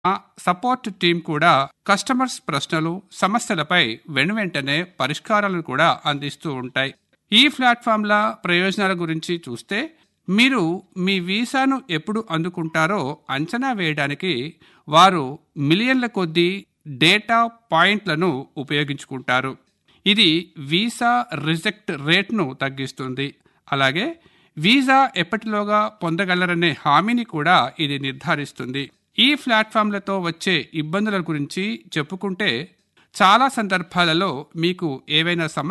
ఆ support team కూడా customers ప్రశ్నలు సమస్యలపై వెనువెంటనే పరిష్కారాలను కూడా అందిస్తూ ఉంటాయి ఈ ప్లాట్ఫామ్ల ప్రయోజనాల గురించి చూస్తే మీరు మీ వీసాను ఎప్పుడు అందుకుంటారో అంచనా వేయడానికి వారు మిలియన్ల కొద్దీ డేటా పాయింట్లను ఉపయోగించుకుంటారు ఇది వీసా రిజెక్ట్ రేట్ను తగ్గిస్తుంది అలాగే వీసా ఎప్పటిలోగా పొందగలరనే హామీని కూడా ఇది నిర్ధారిస్తుంది ఈ ప్లాట్ఫామ్లతో వచ్చే ఇబ్బందుల గురించి చెప్పుకుంటే చాలా సందర్భాలలో మీకు ఏవైనా సమస్య